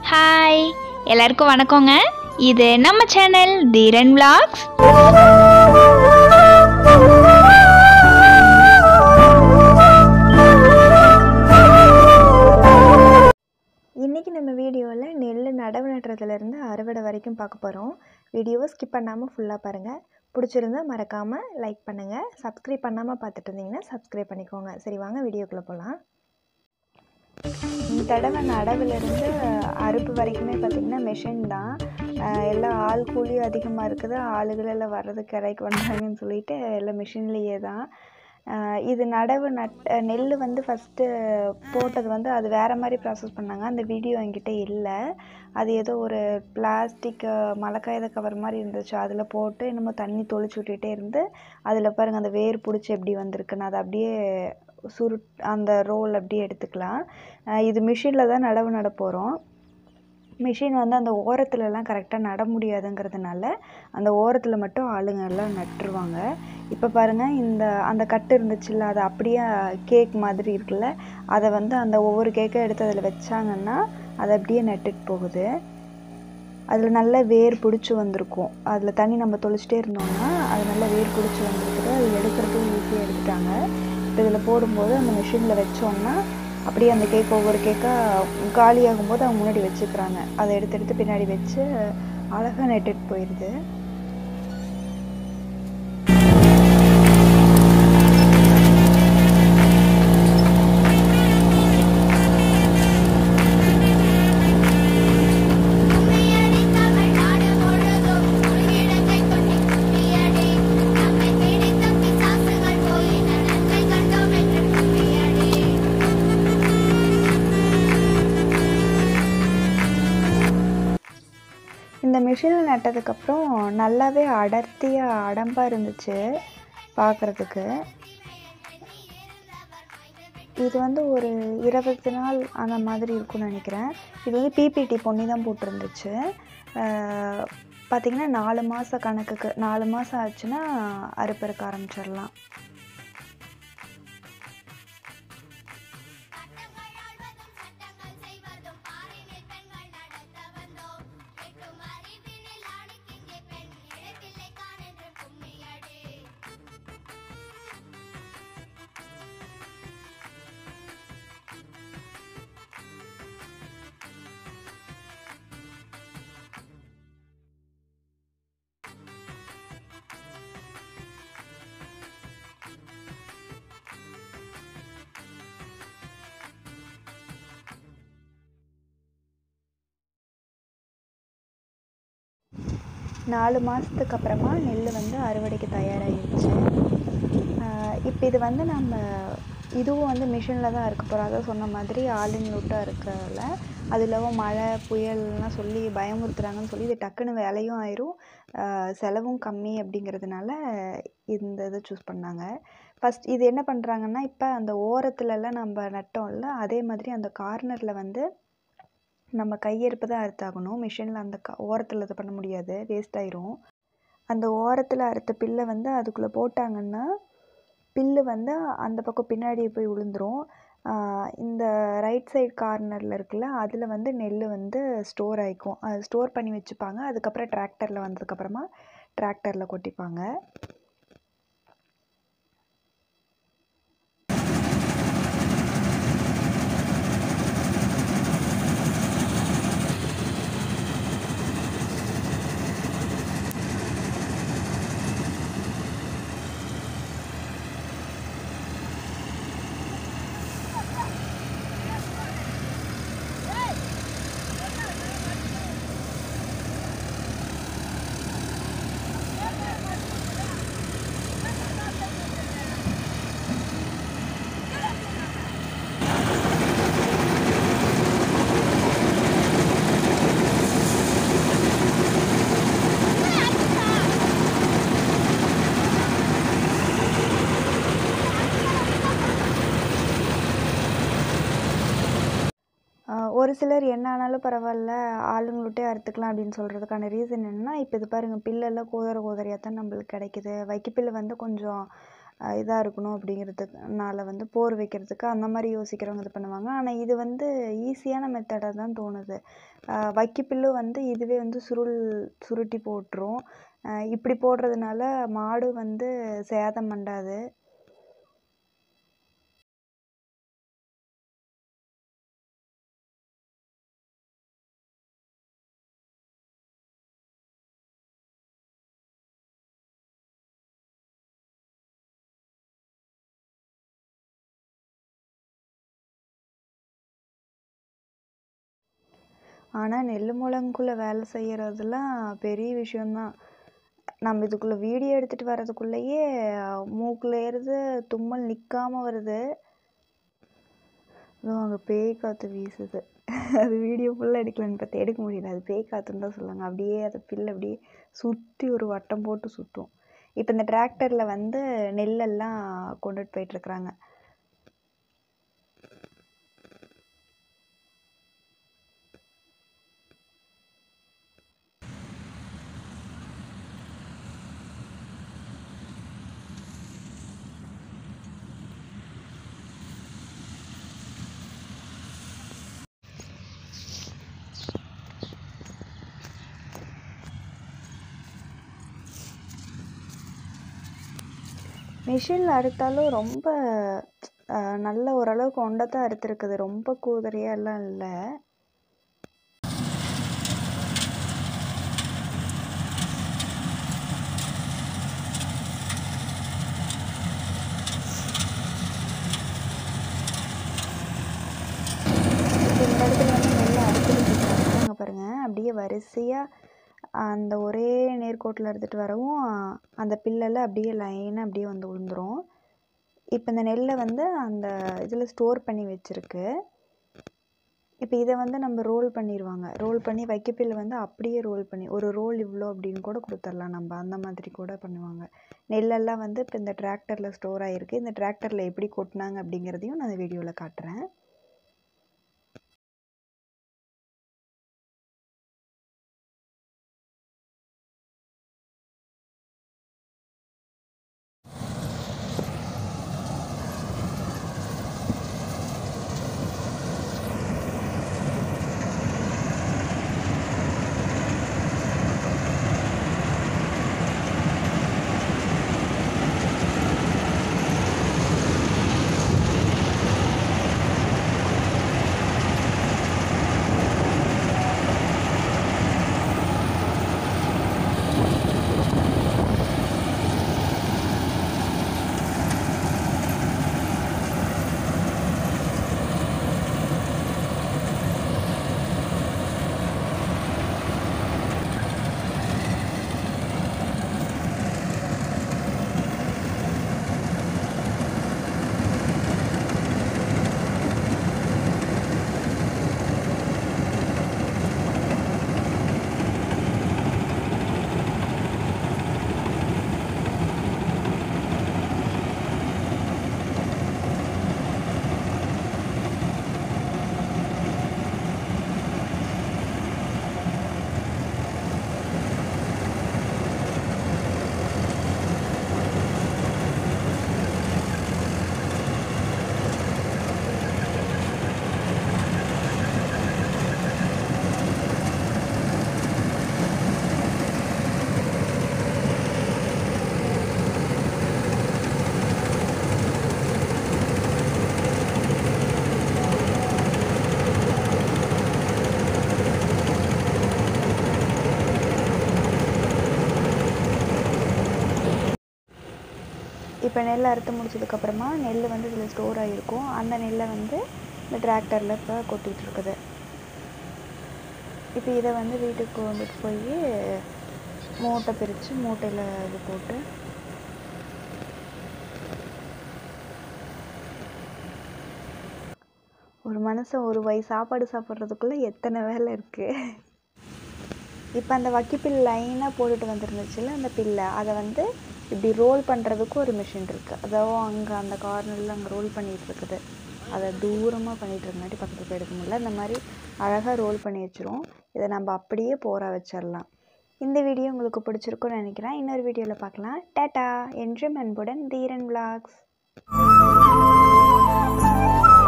hi எல்லாருக்கும் வணக்கங்க இது நம்ம சேனல் தீரன் vlogs இன்றைக்கி நம்ம வீடியோவில் நெல் நடவு நடுறதுலேருந்து அறுவடை வரைக்கும் பார்க்க போகிறோம் வீடியோவை ஸ்கிப் பண்ணாமல் ஃபுல்லாக பாருங்கள் பிடிச்சிருந்தா மறக்காமல் லைக் பண்ணுங்கள் சப்ஸ்கிரைப் பண்ணாமல் பார்த்துட்டு இருந்தீங்கன்னா சப்ஸ்கிரைப் பண்ணிக்கோங்க சரி வாங்க வீடியோக்குள்ளே போகலாம் இந்த தடவை நடவுலேருந்து அறுப்பு வரைக்குமே பார்த்திங்கன்னா மிஷின் தான் அஹ் எல்லாம் ஆள் கூலியும் அதிகமாக இருக்குது ஆளுகள் எல்லாம் வர்றது கிடைக்க வந்தாங்கன்னு சொல்லிட்டு எல்லாம் மிஷின்லேயே தான் அஹ் இது நடவு நட் நெல் வந்து ஃபஸ்ட்டு போட்டது வந்து அது வேறு மாதிரி ப்ராசஸ் பண்ணாங்க அந்த வீடியோ என்கிட்ட இல்லை அது ஏதோ ஒரு பிளாஸ்டிக் மழைக்காயத கவர் மாதிரி இருந்துச்சு அதில் போட்டு என்னமோ தண்ணி தொளிச்சு விட்டுட்டே இருந்து அதில் பாருங்கள் அந்த வேர் பிடிச்சி எப்படி வந்திருக்குன்னு அதை அப்படியே சுருட் அந்த ரோல் அப்படியே எடுத்துக்கலாம் அஹ் இது மிஷினில் தான் நடவு நட போகிறோம் மிஷின் வந்து அந்த ஓரத்துலலாம் கரெக்டாக நட முடியாதுங்கிறதுனால அந்த ஓரத்தில் மட்டும் ஆளுங்க எல்லாம் நட்டுருவாங்க இப்போ பாருங்கள் இந்த அந்த கட்டு இருந்துச்சுல்ல அது அப்படியே கேக் மாதிரி இருக்குல்ல அதை வந்து அந்த ஒவ்வொரு கேக்கை எடுத்து அதில் வச்சாங்கன்னா அது அப்படியே நட்டுட்டு போகுது அதில் நல்ல வேர் பிடிச்சி வந்திருக்கும் அதில் தண்ணி நம்ம தொளிச்சிட்டே இருந்தோம்னா அது நல்ல வேர் பிடிச்சி வந்திருக்குது அது எடுக்கிறதுக்கும் ஈஸியாக எடுத்துட்டாங்க இப்போ இதில் போடும்போது அந்த மிஷினில் வச்சோம்னா அப்படியே அந்த கேக் ஒவ்வொரு கேக்காக காலியாகும் போது அவங்க முன்னாடி வச்சுக்கிறாங்க அதை எடுத்து எடுத்து பின்னாடி வச்சு அழகாக நெட்டுட்டு போயிடுது கும்மியடி தமிழ்நாடு முழுதும் முழுகிடங்கை கொண்டி கும்மியடி நம்மை பிடித்த பிசாசுகள் போயின நன்மை கண்டோம் என்று கும்மியடி இந்த மிஷினில் நட்டதுக்கப்புறம் நல்லாவே அடர்த்தியாக அடம்பாக இருந்துச்சு பார்க்குறதுக்கு இது வந்து ஒரு இருபது நாள் அந்த மாதிரி இருக்கும்னு நினைக்கிறேன் இது வந்து பிபிடி பொன்னி தான் போட்டிருந்துச்சு அஹ் பார்த்திங்கன்னா நாலு மாத கணக்குக்கு நாலு மாதம் ஆச்சுன்னா அறுப்பறுக்க ஆரம்பிச்சிடலாம் சட்டங்கள் செய்வதும் பாரினில் பெண்கள் நடத்த வந்தோம் எட்டும் அறிவினில் ஆணிக்கிங்கே பெண் இழப்பில்லை காணென்று கும்மியடி நாலு மாதத்துக்கு அப்புறமா நெல் வந்து அறுவடைக்கு தயாராகிடுச்சு இப்போ இது வந்து நம்ம இதுவும் வந்து மிஷினில் தான் இருக்க போகிறோம் அதான் சொன்ன மாதிரி ஆளுங்க விட்டு இருக்கல அது இல்லாமல் மழை புயல்லாம் சொல்லி பயமுறுத்துறாங்கன்னு சொல்லி இது டக்குன்னு வேலையும் ஆயிரும் ஆஹ் செலவும் கம்மி அப்படிங்கிறதுனால இந்த இதை சூஸ் பண்ணாங்க ஃபஸ்ட் இது என்ன பண்ணுறாங்கன்னா இப்போ அந்த ஓரத்துலலாம் நம்ம நட்டோம்ல அதே மாதிரி அந்த கார்னரில் வந்து நம்ம கையெடுப்பு தான் அறுத்தாகணும் மிஷினில் அந்த க ஓரத்தில் இது பண்ண முடியாது வேஸ்ட் ஆயிரும் அந்த ஓரத்தில் அறுத்த பில்லை வந்து அதுக்குள்ளே போட்டாங்கன்னா பில்லு வந்து அந்த பக்கம் பின்னாடி போய் விழுந்துரும் ஆஹ் இந்த ரைட் சைடு கார்னரில் இருக்குல்ல அதில் வந்து நெல் வந்து ஸ்டோர் ஆகிக்கும் அது ஸ்டோர் பண்ணி வச்சுப்பாங்க அதுக்கப்புறம் டிராக்டரில் வந்ததுக்கப்புறமா டிராக்டரில் கொட்டிப்பாங்க ஆஹ் ஒரு சிலர் என்ன ஆனாலும் பரவாயில்ல ஆளுங்கள்ட்டே அறுத்துக்கலாம் அப்படின்னு சொல்கிறதுக்கான ரீசன் என்னன்னா இப்போ இது பாருங்கள் பில்லெல்லாம் கோதர கோதரையாக தான் நம்மளுக்கு கிடைக்குது வைக்கப்பில்லு வந்து கொஞ்சம் இதாக இருக்கணும் அப்படிங்கிறதுனால வந்து போர் வைக்கிறதுக்கு அந்த மாதிரி யோசிக்கிறவங்க இது பண்ணுவாங்க ஆனால் இது வந்து ஈஸியான மெத்தடாக தான் தோணுது ஆஹ் வைக்கப்புல்லு வந்து இதுவே வந்து சுருள் சுருட்டி போட்டுரும் ஆஹ் இப்படி போடுறதுனால மாடு வந்து சேதம் பண்ணாது ஆனால் நெல் முழங்குக்குள்ளே வேலை செய்கிறதுலாம் பெரிய விஷயந்தான் நம்ம இதுக்குள்ளே வீடியோ எடுத்துகிட்டு வர்றதுக்குள்ளேயே மூக்கில் ஏறுது தும்மல் நிற்காம வருது அதுவும் அங்கே பேய் காற்று வீசுது அது வீடியோ ஃபுல்லாக எடுக்கலான்னு பார்த்து எடுக்க முடியல அது பேய் காற்றுன்னு தான் சொல்லுவாங்க அப்படியே அதை பில்லு அப்படியே சுற்றி ஒரு வட்டம் போட்டு சுற்றும் இப்போ இந்த டிராக்டரில் வந்து நெல்லெல்லாம் கொண்டுட்டு போயிட்டுருக்குறாங்க மிஷினில் அறுத்தாலும் ரொம்ப அஹ், நல்ல ஓரளவுக்கு ஒண்டத்தான் அறுத்துருக்குது ரொம்ப கூதறையாக எல்லாம் இல்லை இப்போ இந்த இடத்துல வந்து நெல் அறுத்துட்டு இருக்காங்க அங்கே பாருங்கள் அப்படியே வரிசையாக அந்த ஒரே நேர்கோட்டில் எடுத்துகிட்டு வரவும் அந்த பில்லெல்லாம் அப்படியே லைனாக அப்படியே வந்து விழுந்துரும் இப்போ இந்த நெல்லை வந்து அந்த இதில் ஸ்டோர் பண்ணி வச்சுருக்கு இப்போ இதை வந்து நம்ம ரோல் பண்ணிடுவாங்க ரோல் பண்ணி வைக்கப்பில் வந்து அப்படியே ரோல் பண்ணி ஒரு ரோல் இவ்வளோ அப்படின்னு கூட கொடுத்துர்லாம் நம்ம அந்த மாதிரி கூட பண்ணுவாங்க நெல்லெல்லாம் வந்து இப்போ இந்த டிராக்டரில் ஸ்டோர் ஆகிருக்கு இந்த டிராக்டரில் எப்படி கொட்டினாங்க அப்படிங்கிறதையும் நான் வீடியோவில் காட்டுறேன் இப்போ நெல் அறுத்து முடிச்சதுக்கப்புறமா நெல் வந்து இதில் ஸ்டோர் ஆகிருக்கும் அந்த நெல்லை வந்து இந்த டிராக்டரில் இப்போ கொட்டிகிட்டு இருக்குது இப்போ இதை வந்து வீட்டுக்கு கொண்டுட்டு போய் மூட்டை பிரித்து மூட்டையில் இது போட்டு ஒரு மனுஷன் ஒரு வயசு சாப்பாடு சாப்பிட்றதுக்குள்ளே எத்தனை வேலை இருக்குது இப்போ அந்த வக்கிப்பில் லைனாக போட்டுட்டு வந்துருந்துச்சுல அந்த பில்லை அதை வந்து இப்படி ரோல் பண்ணுறதுக்கு ஒரு மிஷின் இருக்குது அதாவது அங்கே அந்த கார்னரில் அங்கே ரோல் பண்ணிகிட்டு இருக்குது அதை தூரமாக பண்ணிகிட்டு இருக்கங்காட்டி பக்கத்தில் போய் எடுக்க முடியல இந்த மாதிரி அழகாக ரோல் பண்ணி வச்சிரும் இதை நம்ம அப்படியே போற வச்சிடலாம் இந்த வீடியோ உங்களுக்கு பிடிச்சிருக்கும்னு நினைக்கிறேன் இன்னொரு வீடியோவில் பார்க்கலாம் டாட்டா என்றும் அன்புடன் தீரன் vlogs